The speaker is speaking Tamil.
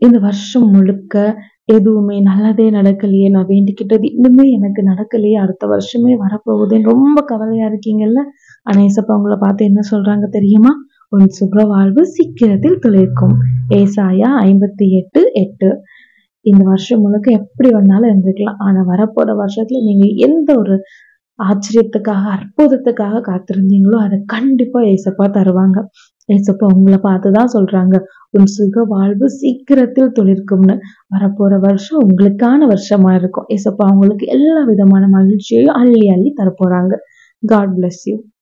இந்த வருஷம் முழுக்க எதுவுமே நல்லதே நடக்கலையே நான் வேண்டிக்கிட்டது இன்னுமே எனக்கு நடக்கலையே அடுத்த வருஷமே வரப்போகுதுன்னு ரொம்ப கவலையா இருக்கீங்கல்ல ஆனா ஏசப்பா உங்களை பார்த்து என்ன சொல்றாங்க தெரியுமா உன் சுக வாழ்வு சீக்கிரத்தில் துளிர்க்கும் ஏசாயா ஐம்பத்தி எட்டு எட்டு இந்த வருஷம் முழுக்க எப்படி வேணாலும் இருந்துக்கலாம் ஆனா வரப்போற வருஷத்துல நீங்க எந்த ஒரு ஆச்சரியத்துக்காக அற்புதத்துக்காக காத்திருந்தீங்களோ அதை கண்டிப்பா ஏசப்பா தருவாங்க ஏசப்பா உங்களை பார்த்துதான் சொல்றாங்க உன் சுக வாழ்வு சீக்கிரத்தில் துளிர்க்கும்னு வரப்போற வருஷம் உங்களுக்கான வருஷமா இருக்கும் ஏசப்பா உங்களுக்கு எல்லா விதமான மகிழ்ச்சியையும் அள்ளி அள்ளி தரப்போறாங்க காட் bless யூ